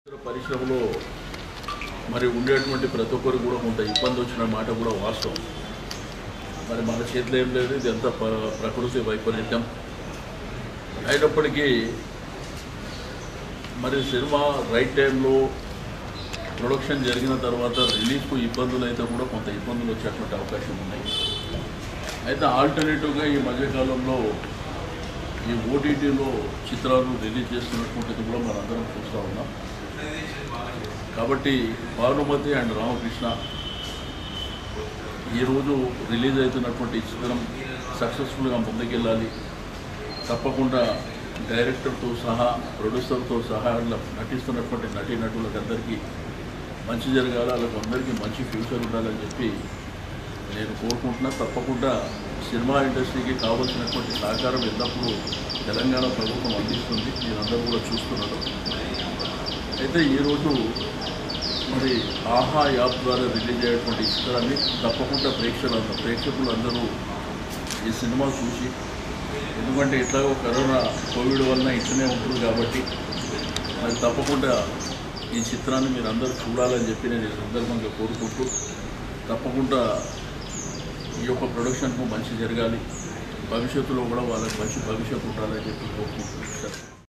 పరిశ్రమలో మరి ఉండేటువంటి ప్రతి ఒక్కరికి కూడా కొంత ఇబ్బంది వచ్చిన మాట కూడా వాస్తవం మరి మన చేతిలో ఏం లేదు ఇది ఎంత ప్ర- ప్రకృతి వైపరీత్యం అయినప్పటికీ మరి సినిమా రైట్ టైంలో ప్రొడక్షన్ జరిగిన తర్వాత రిలీఫ్కు ఇబ్బందులు అయితే కూడా కొంత ఇబ్బందులు వచ్చేటువంటి అవకాశం ఉన్నాయి అయితే ఆల్టర్నేటివ్గా ఈ మధ్యకాలంలో ఈ ఓటీటీలో చిత్రాలు రిలీజ్ చేస్తున్నటువంటిది కూడా మనందరం చూస్తూ ఉన్నాం కాబట్టి భానుమతి అండ్ రామకృష్ణ ఈరోజు రిలీజ్ అవుతున్నటువంటి ఈ చిత్రం సక్సెస్ఫుల్గా ముందుకెళ్ళాలి తప్పకుండా డైరెక్టర్తో సహా ప్రొడ్యూసర్తో సహా ఇలా నటిస్తున్నటువంటి నటీ నటులకు అందరికీ మంచి జరగాలి వాళ్ళకి అందరికీ మంచి ఫ్యూచర్ ఉండాలని చెప్పి నేను కోరుకుంటున్నా తప్పకుండా సినిమా ఇండస్ట్రీకి కావాల్సినటువంటి సహకారం ఎల్లప్పుడూ తెలంగాణ ప్రభుత్వం అందిస్తుంది మీరందరూ కూడా చూస్తున్నారు అయితే ఈరోజు మరి ఆహా యాప్ ద్వారా రిలీజ్ అయ్యేటువంటి ఈ చిత్రాన్ని తప్పకుండా ప్రేక్షకులు ప్రేక్షకులు అందరూ ఈ సినిమా చూసి ఎందుకంటే ఎట్లాగో కరోనా కోవిడ్ వలన ఇట్లనే ఉంటుంది కాబట్టి మరి తప్పకుండా ఈ చిత్రాన్ని మీరు అందరూ చూడాలని చెప్పి నేను ఈ సందర్భంగా కోరుకుంటూ తప్పకుండా ఈ యొక్క ప్రొడక్షన్కు మంచి జరగాలి భవిష్యత్తులో కూడా వాళ్ళకి మంచి భవిష్యత్తు ఉండాలని చెప్పి కోరుకుంటున్నాను